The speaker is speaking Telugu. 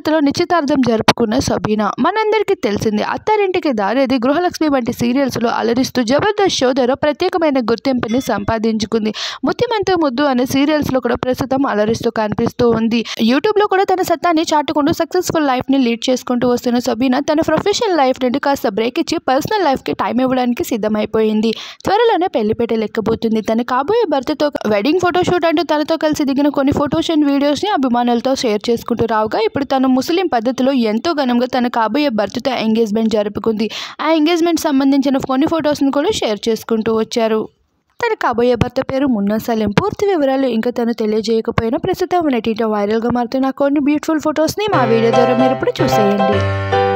పద్ధతిలో నిశ్చితార్థం జరుపుకున్న సబీనా మనందరికీ తెలిసింది అత్తారింటికి దారేది గృహలక్ష్మి వంటి సీరియల్స్లో అలరిస్తూ జబర్దస్త్ షో ద్వారా ప్రత్యేకమైన గుర్తింపుని సంపాదించుకుంది ముత్తిమంత ముద్దు అనే సీరియల్స్లో కూడా ప్రస్తుతం అలరిస్తూ కనిపిస్తూ ఉంది యూట్యూబ్లో కూడా తన సత్తాన్ని చాటుకుంటూ సక్సెస్ఫుల్ లైఫ్ని లీడ్ చేసుకుంటూ వస్తున్న సబీనా తన ప్రొఫెషనల్ లైఫ్ నుండి కాస్త బ్రేక్ ఇచ్చి పర్సనల్ లైఫ్కి టైం ఇవ్వడానికి సిద్ధమైపోయింది త్వరలోనే పెళ్లిపేట లెక్కబోతుంది తన కాబోయే భర్తతో వెడ్డింగ్ ఫోటోషూట్ అంటూ తనతో కలిసి దిగిన కొన్ని ఫొటోస్ అండ్ వీడియోస్ని అభిమానులతో షేర్ చేసుకుంటూ రావుగా ఇప్పుడు తను ముస్లిం పద్ధతిలో ఎంతో ఘనంగా తన కాబోయే భర్తతో ఎంగేజ్మెంట్ జరుపుకుంది ఆ ఎంగేజ్మెంట్ సంబంధించిన కొన్ని ఫొటోస్ని కూడా షేర్ చేసుకుంటూ వచ్చారు తన కాబోయే భర్త పేరు మున్నా సలీం పూర్తి వివరాలు ఇంకా తను తెలియజేయకపోయినా ప్రస్తుతం నెటిలో వైరల్గా మారుతున్న కొన్ని బ్యూటిఫుల్ ఫొటోస్ని మా వీడియో ద్వారా మీరు ఇప్పుడు చూసేయండి